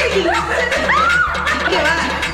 ஓகேவா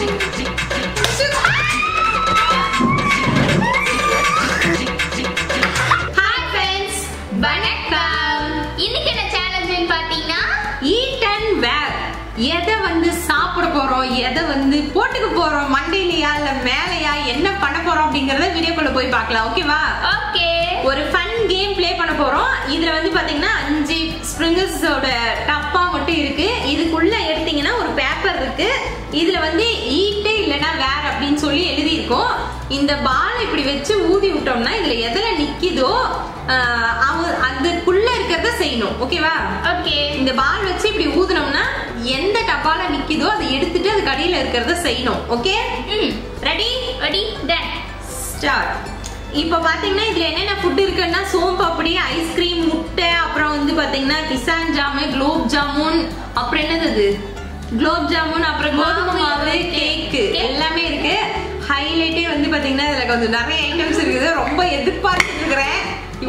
hi friends வணக்கம் இன்னைக்கு என்ன சேலஞ்சுன்னு பாத்தீங்கன்னா ஈட் அண்ட் வேர் எதை வந்து சாப்பிட போறோம் எதை வந்து போட்டுக்க போறோம் மண்டையிலயா இல்ல மேலையா என்ன பண்ண போறோம் அப்படிங்கறத வீடியோக்குள்ள போய் பார்க்கலாம் ஓகேவா ஓகே ஒரு ஃபன் கேம் ப்ளே பண்ண போறோம் இதுல வந்து பாத்தீங்கன்னா அஞ்சு ஸ்ப்ரிங்கர்ஸோட டப்பா மட்டும் இருக்கு இதுக்குள்ள எடுத்தீங்கன்னா ஒரு பேப்பர் இருக்கு இதுல வந்து ஈட்டு இல்லனா வேற அப்படின்னு சொல்லி எழுதி இருக்கும் இந்த பால் இப்படி வச்சு ஊதி விட்டோம்னா இதுல எதுல நிக்குதோ ஆஹ், அவ அதுக்குள்ள இருக்கிறத செய்யணும் ஓகேவா ஓகே இந்த பால் வச்சு இப்படி ஊதுனோம்னா எந்த டப்பால நிக்குதோ அதை எடுத்துட்டு அதுக்கு அடியில இருக்கிறத செய்யணும் ஓகே ம் ரெடி ரெடி டன் ஸ்டார்ட் இப்போ பாத்தீங்கன்னா இதுல என்னென்ன ஃபுட் இருக்குன்னா சோம்பு அப்படி ஐஸ்கிரீம் முட்டை அப்புறம் வந்து பாத்தீங்கன்னா கிசான் ஜாமு குலோப் ஜாமுன் அப்புறம் என்னது அது குலோப் ஜாமுன் அப்புறம் கோதுமை மாவு கேக்கு எல்லாமே இருக்கு ஹைலைட்டே வந்து பாத்தீங்கன்னா இதுல கொஞ்சம் நிறைய ஐட்டம்ஸ் இருக்குது ரொம்ப எதிர்பார்த்துட்டு இருக்கிறேன்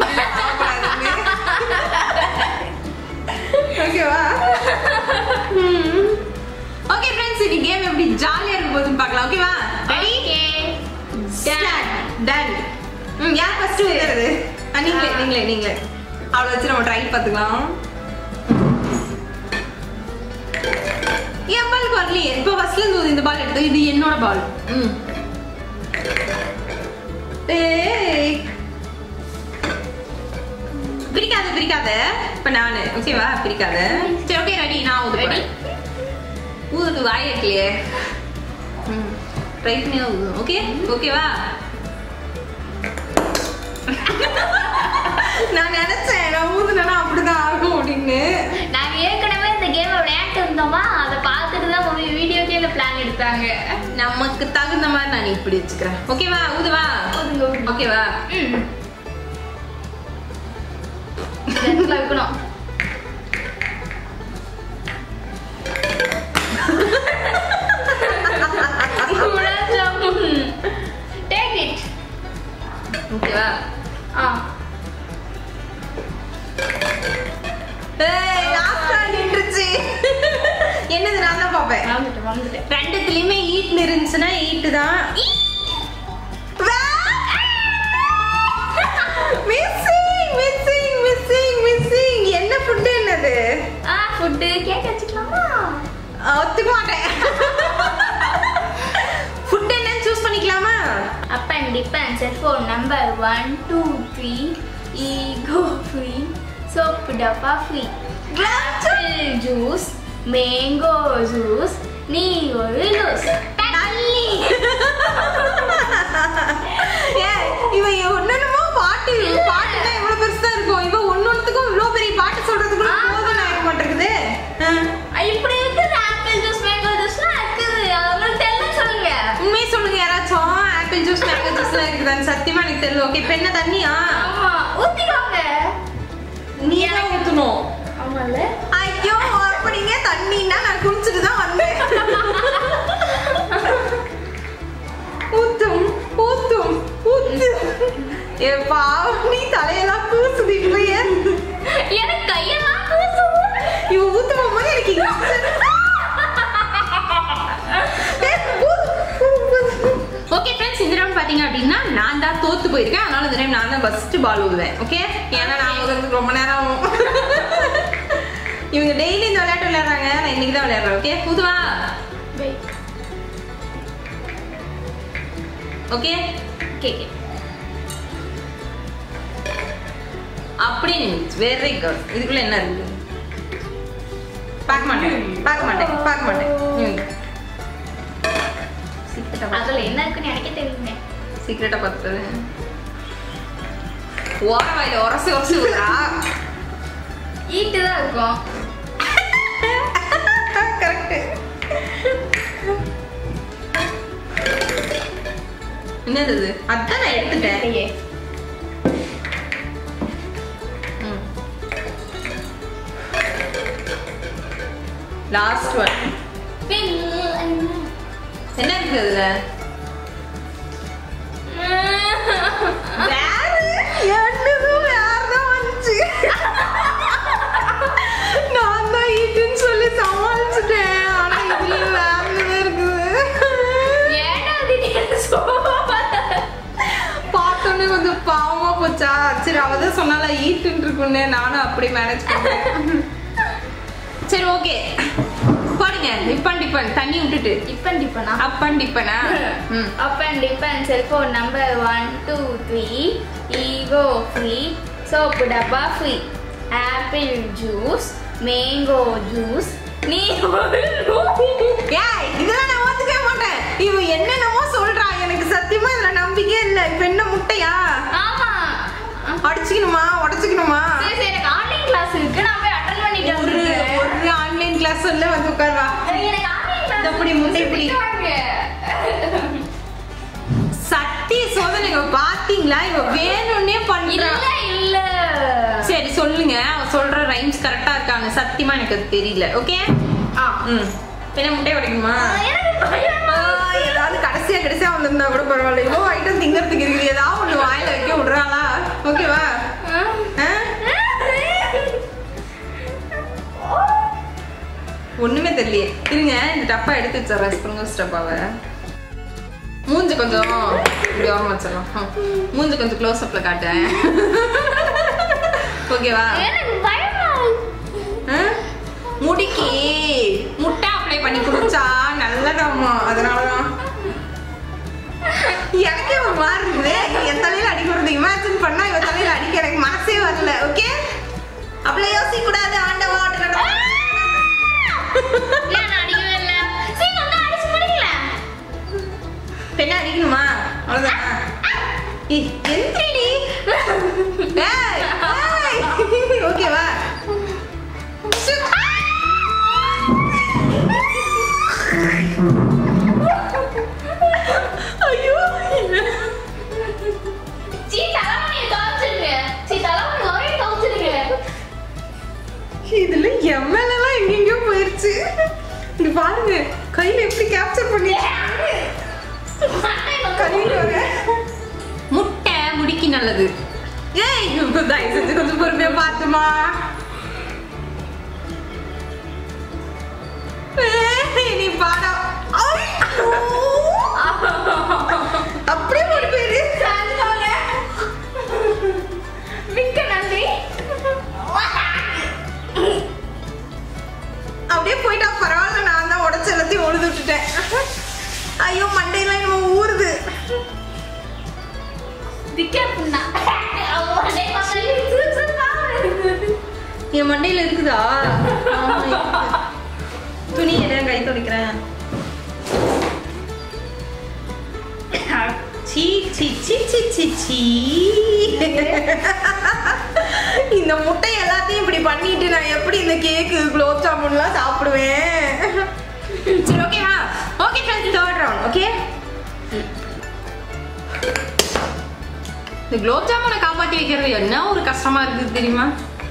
ஓகேவா ஓகே ஃப்ரெண்ட்ஸ் இன்னைக்கு கேம் எப்படி ஜாலியா இருக்கும் போதுன்னு பார்க்கலாம் ஓகேவா ரெடி ஓகே ஸ்டார்ட் டன் ம் யார் ஃபர்ஸ்ட் எழுதுறது ஆ, நீங்களே நீங்களே நீங்களே அவளை வச்சு நம்ம ட்ரை பார்த்துக்கலாம் என் பாலுக்கு வரலையே இப்போ ஃபர்ஸ்ட்ல இருந்து இந்த பால் எடுத்து இது என்னோட பால் ம் ஏய் பிரிக்காத பிரிக்காத இப்ப நானு ஓகேவா பிரிக்காத சரி ஓகே ரெடி நான் ஊது Ready? ஊதுக்கு வாய் இருக்கலையே ம் ட்ரை பண்ணி தான் ஊதும் ஓகே ஓகேவா நான் நினைச்சேன் நான் ஊதுனா அப்படிதான் ஆகும் அப்படின்னு நாங்க ஏற்கனவே இந்த கேம் விளையாட்டு இருந்தோமா அதை பார்த்துட்டு தான் மம்மி வீடியோக்கே இந்த பிளான் எடுத்தாங்க நமக்கு தகுந்த மாதிரி நான் இப்படி வச்சுக்கிறேன் ஓகேவா ஊதுவா ஊதுங்க, ஊதுங்க. ஓகேவா ம் இந்த இடத்துல வைக்கணும் குலாப் ஜாமுன் டேக் இட் ஓகேவா ஆ ஏய் லாஸ்டா நின்றுச்சு என்னது நான் தான் பாப்பேன் வந்துட்டேன் வந்துட்டேன் ரெண்டுத்துலயுமே ஈட்னு இருந்துச்சுன்னா ஈட்டு தான் மிஸ்ஸிங் மிஸ்ஸிங் மிஸ்ஸிங் மிஸ்ஸிங் என்ன ஃபுட் என்னது ஆ ஃபுட்டு கேக் வச்சுக்கலாமா ஒத்துக்க மாட்டேன் ஃபுட் என்னன்னு சூஸ் பண்ணிக்கலாமா Up and depends. Phone number one, two, three. Ego free. Soap dappa free. Apple juice. Mango juice. நீ ஒரு லூஸ் நல்லி ஏய், இவ ஒன்னொன்னுமோ பாட்டு பாட்டுனா எவ்வளவு பெருசா இருக்கும் இவ ஒன்னொன்னுத்துக்கும் இவ்வளவு பெரிய பாட்டு சொல்றதுக்குள்ள ஆமா. போதும் ஆக மாட்டேங்குது இப்படி இருக்குது ஆப்பிள் ஜூஸ் மேங்கோ ஜூஸ்லாம் இருக்குது அது உங்களுக்கு தெரியல சொல்லுங்க உண்மையை சொல்லுங்க யாராச்சும் ஆப்பிள் ஜூஸ் மேங்கோ ஜூஸ்லாம் இருக்குதான்னு சத்தியமா எனக்கு தெரியல ஓகே இப்ப என்ன தண்ணியா ஆமா ஊத்திக்கோங்க நீ தான் ஊத்தணும் ஆமால ஐயோ அப்படிங்க தண்ணின்னா நான் குடிச்சிட்டு தான் வந்தேன் ஊத்தும் ஊத்தும் ஊத்து ஏ பாவம் நீ தலையெல்லாம் கூசுதிட்டு போய் எனக்கு கையெல்லாம் கூசும் இவ ஊத்தும் போது எனக்கு ஓகே ஃப்ரெண்ட்ஸ் இந்த டைம் பாத்தீங்க அப்படின்னா நான் தான் தோத்து போயிருக்கேன் அதனால இந்த டைம் நான் தான் ஃபர்ஸ்ட் பால் ஊதுவேன் ஓகே ஏன்னா நான் ஊதுறதுக்கு ரொம்ப நேரம் ஆகும் இவங்க டெய்லி இந்த விளையாட்டு விளையாடுறாங்க நான் இன்னைக்கு தான் விளையாடுறேன் ஓகே ஊதுவா ஓகே கேக்கு அப்படி வெரி குட் இதுக்குள்ள என்ன இருக்கு பார்க்க மாட்டேன் பார்க்க மாட்டேன் பார்க்க மாட்டேன் ம். சீக்கிரட்டா பார்த்து- அதுல என்ன இருக்குன்னு எனக்கே தெரியுங்க சீக்கிரட்டா பார்த்துட்டு ஓர வாயில உரசி உரசி விடுறா ஈட்டு தான் இருக்கும் கரெக்ட் என்னது இது அதான் நான் எடுத்துட்டேன் இல்லையே. லாஸ்ட் ஒன் என்ன இருக்கு அதுல வேற என்னதும் வேற தான் வந்துச்சு நான் தான் ஈட்டுன்னு சொல்லி சமாளிச்சுட்டேன் ஆனா போச்சா சரி அவ தான் சொன்னால ஈட்டுன்னு இருக்குன்னு நானும் அப்படி மேனேஜ் பண்ணேன் சரி ஓகே பாடுங்க டிப்பன் டிப்பன் தண்ணி விட்டுட்டு டிப்பன் டிப்பனா அப்பன் டிப்பனா ம் Up and dip and cell phone number one, two, three. Ego free. Soap dabba free. Apple juice. Mango juice. நீ ஏய் இதெல்லாம் நான் ஒத்துக்கவே மாட்டேன் இவன் என்னென்னமோ சொல்றான் எனக்கு சத்தியமா இதுல நம்பிக்கை இல்ல இப்ப என்ன முட்டையா ஆமா அடிச்சுக்கணுமா உடச்சுக்கணுமா சரி சரி எனக்கு ஆன்லைன் கிளாஸ் இருக்கு நான் போய் அட்டன் பண்ணிட்டு ஒரு வந்திருக்கேன். ஒரு ஆன்லைன் கிளாஸ் சொல்ல வந்து உட்கார்வா எனக்கு ஆன்லைன் கிளாஸ் இந்த இப்படி முட்டை இப்படி. சத்திய சோதனைங்க பாத்தீங்களா இவ வேணும்னே இல்ல பண்றா இல்ல சரி சொல்லுங்க அவ சொல்ற ரைம்ஸ் கரெக்டா இருக்காங்க சத்தியமா எனக்கு அது தெரியல ஓகே ஆ. ம் என்ன முட்டை உடைக்கணுமா எனக்கு பயமா ஆ, ஏதாவது கடைசியா கடைசியா வந்திருந்தா கூட பரவாயில்ல இவ்வளோ ஐட்டம் திங்கறதுக்கு இருக்குது ஏதாவது ஒண்ணு வாயில வைக்க விடுறாளா ஓகேவா ஆ? ஒண்ணுமே தெரியலையே இருங்க இந்த டப்பா எடுத்து வச்சிடறேன் ஸ்ப்ரிங்கல்ஸ் டப்பாவை மூஞ்சு கொஞ்சம் இப்படி ஓரம் வச்சிடலாம் ஆ. மூஞ்சு கொஞ்சம் க்ளோஸ் அப்ல காட்டேன் ஓகேவா எனக்கு பயமா ஆ? முடிக்கு முட்டை அப்ளை பண்ணி குடிச்சா நல்லதாமா அதனாலதான் எனக்கே ஒரு மாதிரி இருக்குது என் தலையில அடிக்கிறது இமேஜின் பண்ணா இவ தலையில அடிக்க எனக்கு மனசே வரல ஓகே அப்பள யோசிக்க கூடாது ஆண்டவா ஆண்டவா. இல்ல நான் அடிக்கவே இல்ல சரி நான் அடிச்சு முடிக்கல பெண்ணை அடிக்கணுமா அவ்வளவுதான் ஏய், எந்திரிடி ஏய், ஏய். ஓகேவா சு. ஐயோ சீ தலைமணியை துவைச்சிருங்க சீ தலைமணி ஒரே துவைச்சிருங்க இதுல எம்எல்லாம் எங்கெங்கயோ போயிருச்சு இங்க பாருங்க கையில எப்படி கேப்சர் பண்ணி கழுவிட்டு வரேன். முட்டை முடிக்கு நல்லது ஏய் இப்ப தயவு செஞ்சு கொஞ்சம் பொறுமையா பாத்துமா ஏய், நீ பாடம் ஐ! அப்படியே ஒரு பேரு மிக்க நன்றி அப்படியே போயிட்டா பரவாயில்ல நான் தான் உடச்சு எல்லாத்தையும் உழுது விட்டுட்டேன் ஐயோ மண்டையெல்லாம் நம்ம ஊறுது திக்கப்புண்ணா அவனே பக்கத்துல சுறுசுறுப்பா இருக்கு. என் மண்டையில இருக்குதா ஆமா, இருக்குது. துணி என்ன கை துடைக்கிறேன் சீ சீ சீ சீ சீ சீ இந்த முட்டை எல்லாத்தையும் இப்படி பண்ணிட்டு நான் எப்படி இந்த கேக்கு குலோப் ஜாமுன்லாம் சாப்பிடுவேன் சரி ஓகேவா okay friends third round okay இந்த குலோப் ஜாமுனை காப்பாத்தி வைக்கிறது என்ன ஒரு கஷ்டமா இருக்குது தெரியுமா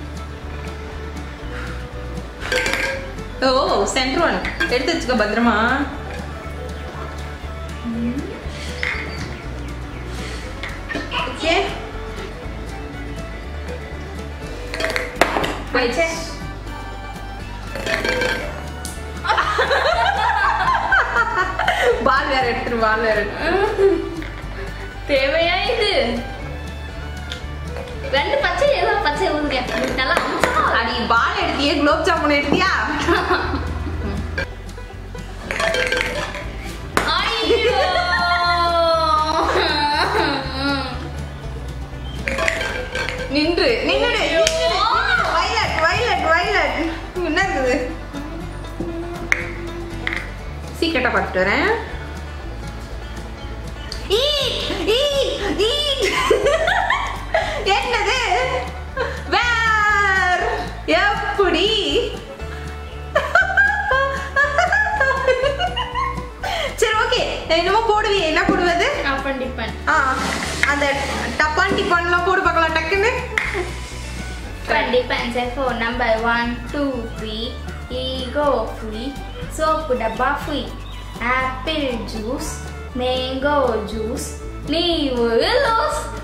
ஓ சென்டர் ஒன் எடுத்து வச்சுக்கோ பத்திரமா ஓகே போயிடுச்சே பால் வேற எடுத்துரு பால் வேற எடுத்துரு. தேவையா இது ரெண்டு பச்சை ஏதோ பச்சை ஊதுங்க நல்லா அம்சமா வரும். அடி பால் எடுத்தியே குலோப் ஜாமுன் எடுத்தியா ஐயோ நின்று நின்னுடு வைலட் வைலட் வைலட் என்ன இருக்குது சீக்கிரட்டா பார்த்துட்டு வரேன் Eat, eat, eat. என்னது வேர் எப்படி சரி ஓகே என்னமோ போடுவியே என்ன போடுவது அப்பன் டிப்பன் ஆ அந்த டப்பான் டிப்பான்லாம் போடு பார்க்கலாம் டக்குன்னு Friend depends for number one, two, three. Ego free. Soap dabba free. Apple juice. Mango juice. நீ ஒரு லூஸ்